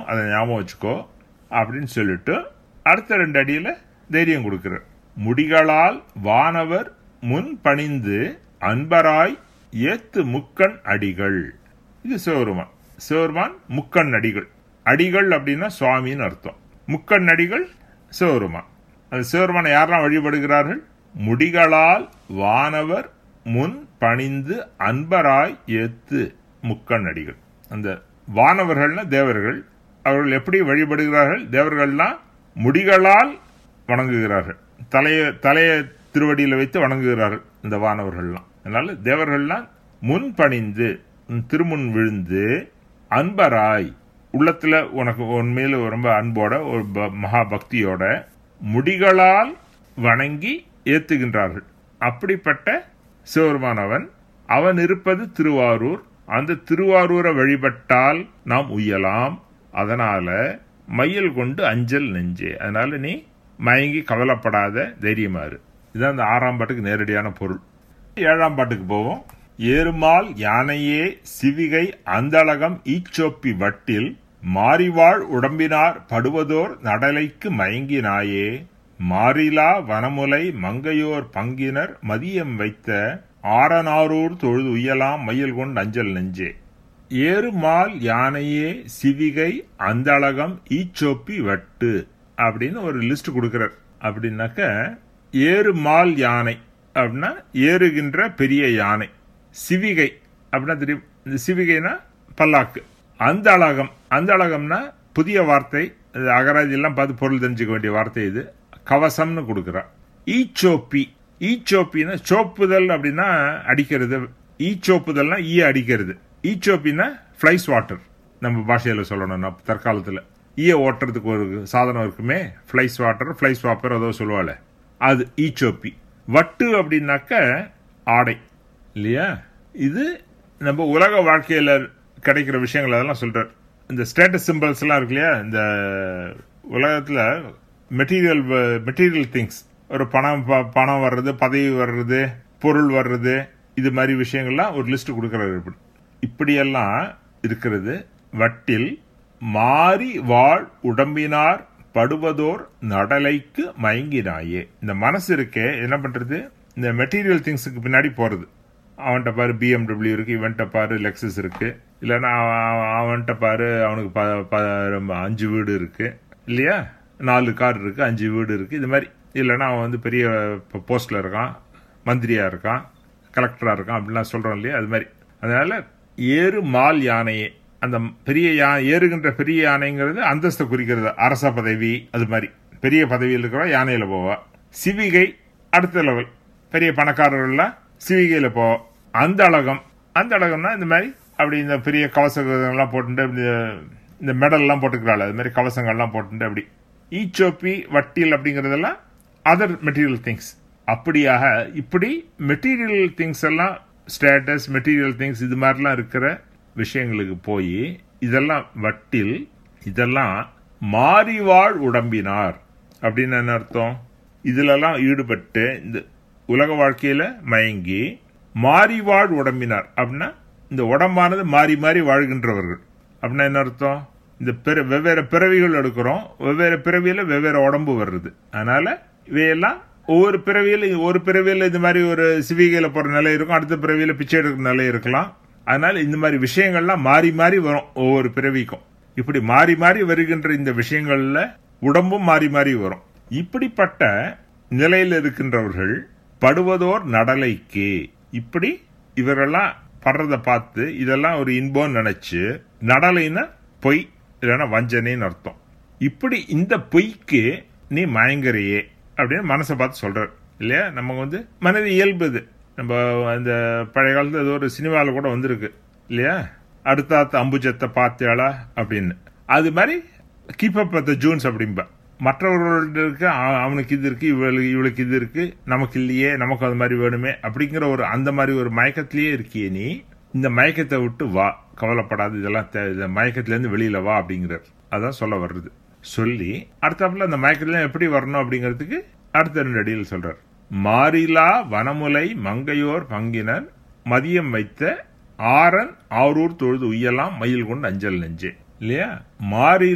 அதை ஞாபகம் வச்சுக்கோ அப்படின்னு சொல்லிட்டு அடுத்த ரெண்டு அடியில தைரியம் கொடுக்கிறார் முடிகளால் வானவர் முன் பணிந்து அன்பராய் ஏத்து முக்கண் அடிகள் இது சிவருமான் சிவருமான் முக்கண் அடிகள் அடிகள் அப்படின்னா சுவாமின்னு அர்த்தம் முக்கண் அடிகள் சிவருமான் அது சிவருமானை யாரெல்லாம் வழிபடுகிறார்கள் முடிகளால் வானவர் முன் பணிந்து அன்பராய் ஏத்து முக்கண் அடிகள் அந்த வானவர்கள்னா தேவர்கள் அவர்கள் எப்படி வழிபடுகிறார்கள் தேவர்கள்லாம் முடிகளால் வணங்குகிறார்கள் தலைய தலைய திருவடியில் வைத்து வணங்குகிறார்கள் இந்த வானவர்கள்லாம் அதனால தேவர்கள்லாம் முன் பணிந்து உன் திருமுன் விழுந்து அன்பராய் உள்ளத்துல உனக்கு உண்மையில ரொம்ப அன்போட ஒரு ப- மகா பக்தியோட முடிகளால் வணங்கி ஏத்துகின்றார்கள் அப்படிப்பட்ட சிவருமானவன் அவன் இருப்பது திருவாரூர் அந்த திருவாரூரை வழிபட்டால் நாம் உய்யலாம் அதனால மையல் கொண்டு அஞ்சல் நெஞ்சே அதனால நீ மயங்கி கவலைப்படாத தைரியமாறு இதுதான் அந்த ஆறாம் பாட்டுக்கு நேரடியான பொருள் ஏழாம் பாட்டுக்கு போவோம் ஏறுமால் யானையே சிவிகை அந்தளகம் ஈச்சோப்பி வட்டில் மாறிவாழ் உடம்பினார் படுவதோர் நடலைக்கு மயங்கினாயே மாறிலா வனமுலை மங்கையோர் பங்கினர் மதியம் வைத்த ஆரனாரூர் தொழுது உயலாம் மயில் கொண்டு அஞ்சல் நெஞ்சே ஏறுமால் யானையே சிவிகை அந்தளகம் ஈச்சோப்பி வட்டு அப்படின்னு ஒரு லிஸ்ட் கொடுக்கிறார் அப்படின்னாக்க ஏறுமால் யானை அப்படின்னா ஏறுகின்ற பெரிய யானை சிவிகை அப்படின்னா தெரியும் இந்த சிவிகைனா பல்லாக்கு அந்த அழகம் அந்த அழகம்னா புதிய வார்த்தை இது அகராதி எல்லாம் பார்த்து பொருள் தெரிஞ்சுக்க வேண்டிய வார்த்தை இது கவசம்னு கொடுக்குறா ஈச்சோப்பி ஈச்சோப்பின்னா சோப்புதல் அப்படின்னா அடிக்கிறது ஈச்சோப்புதல்னா ஈ அடிக்கிறது ஈச்சோப்பின்னா ஃப்ளைஸ் வாட்டர் நம்ம பாஷையில சொல்லணும்னா தற்காலத்துல ஈய ஓட்டுறதுக்கு ஒரு சாதனம் இருக்குமே ஃப்ளைஸ் வாட்டர் ஃப்ளைஸ் வாப்பர் ஏதோ சொல்லுவாள் அது ஈச்சோப்பி வட்டு அப்படின்னாக்க ஆடை இல்லையா இது நம்ம உலக வாழ்க்கையில கிடைக்கிற விஷயங்கள் அதெல்லாம் சொல்றார் இந்த ஸ்டேட்டஸ் சிம்பிள்ஸ் எல்லாம் இருக்கு இல்லையா இந்த உலகத்துல மெட்டீரியல் மெட்டீரியல் திங்ஸ் ஒரு பணம் ப- பணம் வர்றது பதவி வர்றது பொருள் வர்றது இது மாதிரி விஷயங்கள்லாம் ஒரு லிஸ்ட் கொடுக்கறாரு இப்படி இப்படியெல்லாம் இருக்கிறது வட்டில் மாறி வாழ் உடம்பினார் படுவதோர் நடலைக்கு மயங்கினாயே இந்த மனசு இருக்கே என்ன பண்றது இந்த மெட்டீரியல் திங்ஸுக்கு பின்னாடி போறது அவன்கிட்ட பாரு பிஎம்டபிள்யூ இருக்கு இவன்கிட்ட பாரு லெக்ஸஸ் இருக்கு இல்லைன்னா அவன் அவன்- அவன்கிட்ட பாரு அவனுக்கு ப- ப- ரொம்ப அஞ்சு வீடு இருக்கு இல்லையா நாலு கார் இருக்கு அஞ்சு வீடு இருக்கு இது மாதிரி இல்லைன்னா அவன் வந்து பெரிய போஸ்ட்ல இருக்கான் மந்திரியா இருக்கான் கலெக்டரா இருக்கான் அப்படிலாம் சொல்றோம் இல்லையா அது மாதிரி அதனால ஏறு மால் யானையே அந்த பெரிய யா ஏறுகின்ற பெரிய யானைங்கிறது அந்தஸ்தை குறிக்கிறது அரச பதவி அது மாதிரி பெரிய பதவியில் இருக்கிற யானையில போவா சிவிகை அடுத்த லெவல் பெரிய பணக்காரர்கள்லாம் சிவிகையில போவா அந்த அழகம் அந்த அழகம்னா இந்த மாதிரி அப்படி இந்த பெரிய கவசங்கள்லாம் போட்டுட்டு இப்படி இந்த மெடல்லாம் போட்டுக்கிறாள் அது மாதிரி கவசங்கள்லாம் போட்டுட்டு அப்படி ஈச்சோப்பி வட்டில் அப்படிங்கறதெல்லாம் அதர் மெட்டீரியல் திங்ஸ் அப்படியாக இப்படி மெட்டீரியல் திங்ஸ் எல்லாம் ஸ்டேட்டஸ் மெட்டீரியல் திங்ஸ் இது மாதிரிலாம் இருக்கிற விஷயங்களுக்கு போய் இதெல்லாம் வட்டில் இதெல்லாம் மாறிவாழ் உடம்பினார் அப்படின்னு என்ன அர்த்தம் இதுலலாம் ஈடுபட்டு இந்த உலக வாழ்க்கையில மயங்கி மாறிவாழ் உடம்பினார் அப்படின்னா இந்த உடம்பானது மாறி மாறி வாழ்கின்றவர்கள் அப்படின்னா என்ன அர்த்தம் இந்த பிற வெவ்வேறு பிறவிகள் எடுக்கிறோம் வெவ்வேறு பிறவியில வெவ்வேறு உடம்பு வருது அதனால இவையெல்லாம் ஒவ்வொரு பிறவியில ஒரு பிறவியில இந்த மாதிரி ஒரு சிவிகையில போற நிலை இருக்கும் அடுத்த பிறவியில பிச்சை எடுக்கிற நிலை இருக்கலாம் அதனால இந்த மாதிரி விஷயங்கள்லாம் மாறி மாறி வரும் ஒவ்வொரு பிறவிக்கும் இப்படி மாறி மாறி வருகின்ற இந்த விஷயங்கள்ல உடம்பும் மாறி மாறி வரும் இப்படிப்பட்ட நிலையில் இருக்கின்றவர்கள் படுவதோர் நடலைக்கு இப்படி இவரெல்லாம் படுறத பார்த்து இதெல்லாம் ஒரு இன்பம் நினைச்சு நடலைன்னா பொய் இல்லைன்னா வஞ்சனைன்னு அர்த்தம் இப்படி இந்த பொய்க்கு நீ மயங்கறியே அப்படின்னு மனசை பார்த்து சொல்றார் இல்லையா நம்ம வந்து மனது இயல்பு இது நம்ம அந்த பழைய காலத்துல ஏதோ ஒரு சினிமாவில் கூட வந்திருக்கு இல்லையா அடுத்தாத்த அம்புஜத்தை பார்த்தியாளா அப்படின்னு அது மாதிரி கீப் அப் த ஜூன்ஸ் அப்படிம்பா மற்றவர்களுக்கு அ- அவனுக்கு இது இருக்கு இவளுக்கு இவளுக்கு இது இருக்கு நமக்கு இல்லையே நமக்கு அது மாதிரி வேணுமே அப்படிங்கிற ஒரு அந்த மாதிரி ஒரு மயக்கத்திலேயே இருக்கியே நீ இந்த மயக்கத்தை விட்டு வா கவலைப்படாது இதெல்லாம் தே- இந்த மயக்கத்திலேருந்து வெளியில வா அப்படிங்கிறார் அதான் சொல்ல வர்றது சொல்லி அடுத்தாப்புல அந்த மயக்கத்துல எப்படி வரணும் அப்படிங்கிறதுக்கு அடுத்த ரெண்டு அடியில் சொல்றார் மாறிலா வனமுலை மங்கையோர் பங்கினர் மதியம் வைத்த ஆரன் ஆரூர் தொழுது உய்யலாம் மயில் கொண்டு அஞ்சல் நெஞ்சே இல்லையா மாறி